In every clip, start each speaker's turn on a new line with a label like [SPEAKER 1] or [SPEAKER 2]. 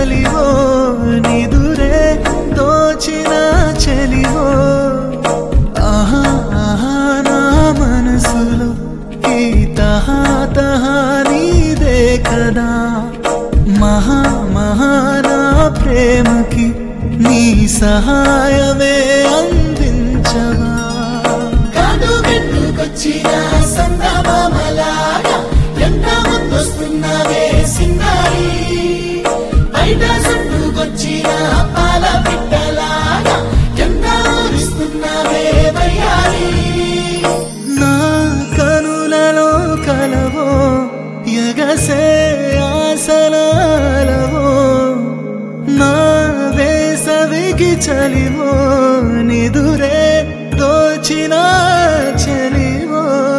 [SPEAKER 1] చలివో నిదురే దోచిన చలివో ఆహా ఆహా నా మనసులో ఈ తహా తహా నీదే కదా మహా మహానా ప్రేమకి నీ సహాయమే అందించవా
[SPEAKER 2] కాటుగట్టుకొచ్చిన సందమామలాగా ఎంత ముద్దొస్తున్నావే సిన్నారి బయట సట్టుకొచ్చిన పాల పిట్టలాగా ఎంత ఊరిస్తున్నావే వయ్యారి
[SPEAKER 1] నా కనులలో కలవో ఎగసే ఆసనాలవో నా వేసవికి చలివో నిదురే దోచిన చలివో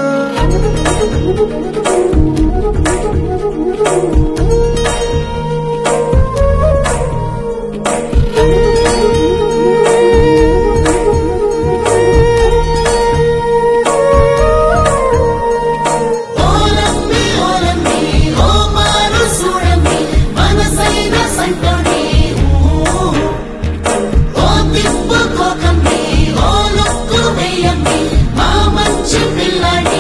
[SPEAKER 2] ఓలమ్మి ఓలమ్మి ఓ మారు చూడండి మనసైన సంటోడి ఓ తిప్పుకోకండి ఓ లుక్కు వేయండి మా మంచి పిల్లాడి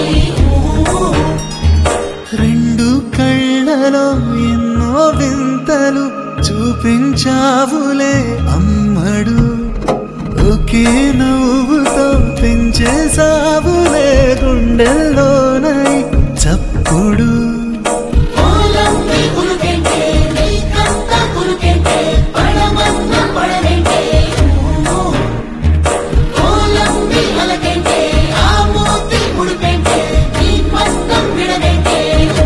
[SPEAKER 1] రెండు కళ్ళలో ఎన్నో వింతలు చూపించావులే అమ్మడు ఒకే నవ్వుతో పెంచేసావులే గుండెల్లోనై చప్పుడు
[SPEAKER 2] ఓలమ్మి కులుకెంటే నీకంత కులుకెంటే పడమన్న పడవేంటే ఓలమ్మి అలకెంటే ఆ మూతి ముడిపెంటే నీ పట్టం విడవేంటే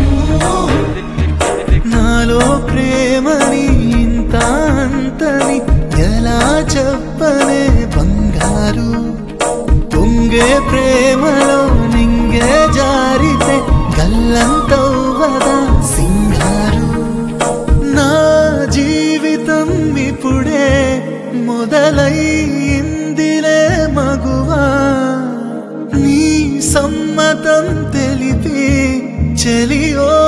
[SPEAKER 1] నాలో ప్రేమని ఇంత అంతని ఎలా చెప్పనే బంగారు పొంగే ప్రేమలో నింగే జారితే గల్లంతవ్వదా సింగారు నా జీవితం ఇప్పుడే మొదలైందిలే మగువా నీ సమ్మతం తెలిపి చెలియో